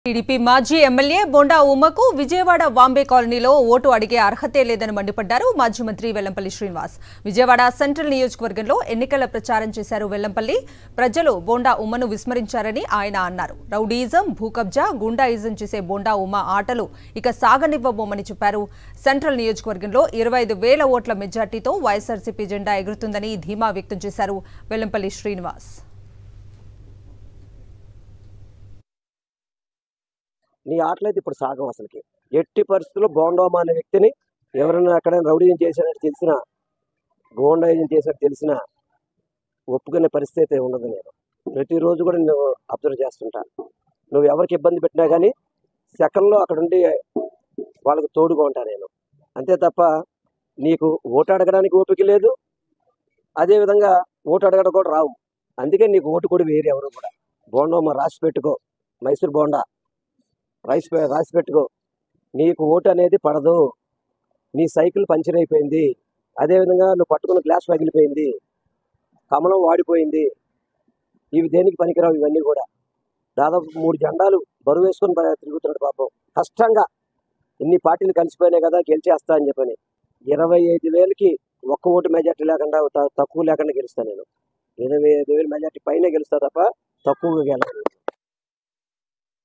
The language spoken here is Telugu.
టీడీపీ మాజీ ఎమ్మెల్యే బొండా ఉమ్మకు విజయవాడ వాంబే కాలనీలో ఓటు అడిగే అర్హతే లేదని మండిపడ్డారు మాజీ మంత్రి వెల్లంపల్లి శ్రీనివాస్ విజయవాడ సెంట్రల్ నియోజకవర్గంలో ఎన్నికల ప్రచారం చేశారు వెల్లంపల్లి ప్రజలు బొండా ఉమ్మను విస్మరించారని ఆయన అన్నారు రౌడీయిజం భూకబ్జా గుండాయిజం చేసే బొండా ఉమ్మ ఆటలు ఇక సాగనివ్వబోమని చెప్పారు సెంట్రల్ నియోజకవర్గంలో ఇరవై ఐదు వేల ఓట్ల మెజార్టీతో వైఎస్ఆర్సీపీ జెండా ఎగురుతుందని ధీమా వ్యక్తం చేశారు వెల్లంపల్లి శ్రీనివాస్ నీ ఆటలైతే ఇప్పుడు సాగం అసలుకి ఎట్టి పరిస్థితుల్లో బోండోమా అనే వ్యక్తిని ఎవరైనా అక్కడ రౌడీయం చేసినట్టు తెలిసినా గోండాయిజం చేసినట్టు తెలిసినా ఒప్పుకునే పరిస్థితి అయితే ఉండదు నేను ప్రతిరోజు కూడా నేను అబ్జర్వ్ చేస్తుంటా నువ్వు ఎవరికి ఇబ్బంది పెట్టినా కానీ సెకండ్లో అక్కడ ఉండి వాళ్ళకి తోడుగా ఉంటా నేను అంతే తప్ప నీకు ఓటు అడగడానికి ఓపిక లేదు అదేవిధంగా ఓటు అడగడం కూడా రావు అందుకే నీకు ఓటు కూడా వేరు ఎవరు కూడా బోండోమా రాసి పెట్టుకో మైసూర్ బోండా రైస్ పె- రాసి పెట్టుకో నీకు ఓటు అనేది పడదు నీ సైకిల్ పంచర్ అయిపోయింది అదేవిధంగా నువ్వు పట్టుకున్న గ్లాస్ పగిలిపోయింది కమలం వాడిపోయింది ఇవి దేనికి పనికిరావు ఇవన్నీ కూడా దాదాపు మూడు జెండాలు బరువు వేసుకొని ప- తిరుగుతున్నాడు పాపం కష్టంగా ఇన్ని పార్టీలు కలిసిపోయినాయి కదా గెలిచేస్తా అని చెప్పని ఇరవై ఐదు వేలకి ఒక్క ఓటు మెజార్టీ లేకుండా త- తక్కువ లేకుండా గెలుస్తాను నేను ఇరవై ఐదు వేలు మెజార్టీ పైన గెలుస్తా తప్ప తక్కువగా గెలవను